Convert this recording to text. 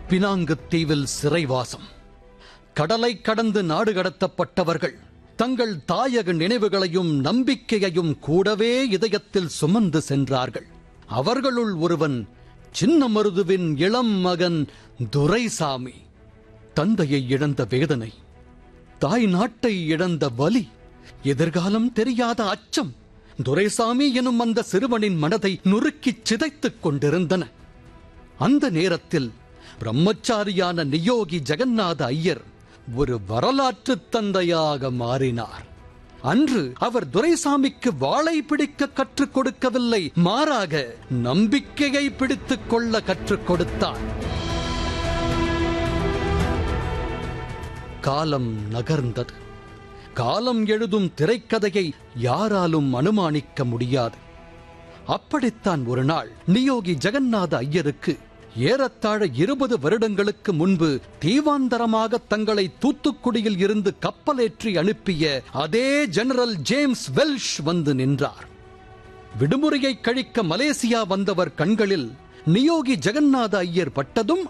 பினாங்குத் தீவில் சிறைவாசம் கடலை கடந்து நாடு கடத்தப்பட்டவர்கள் தங்கள் தாயக நினைவுகளையும் நம்பிக்கையையும் கூடவே இதயத்தில் சுமந்து சென்றார்கள் அவர்களுள் ஒருவன் சின்ன மருதுவின் இளம் மகன் துரைசாமி தந்தையை இழந்த வேதனை தாய் நாட்டை இழந்த வலி எதிர்காலம் தெரியாத அச்சம் துரைசாமி எனும் அந்த சிறுவனின் மனதை நுறுக்கிச் சிதைத்துக் கொண்டிருந்தன அந்த நேரத்தில் பிரம்மச்சாரியான நியோகி ஜெகநாத ஐயர் ஒரு வரலாற்று தந்தையாக மாறினார் அன்று அவர் துரைசாமிக்கு வாளை பிடிக்க கற்றுக் கொடுக்கவில்லை மாறாக நம்பிக்கையை பிடித்துக் கொள்ள கற்றுக் கொடுத்தார் காலம் நகர்ந்தது காலம் எழுதும் திரைக்கதையை யாராலும் அனுமானிக்க முடியாது அப்படித்தான் ஒரு நாள் நியோகி ஜெகநாத ஐயருக்கு ஏறத்தாழ இருபது வருடங்களுக்கு முன்பு தீவாந்தரமாக தங்களை தூத்துக்குடியில் இருந்து கப்பலேற்றி அனுப்பிய அதே ஜெனரல் ஜேம்ஸ் வெல்ஷ் வந்து நின்றார் விடுமுறையை கழிக்க மலேசியா வந்தவர் கண்களில் நியோகி ஜெகநாத ஐயர் பட்டதும்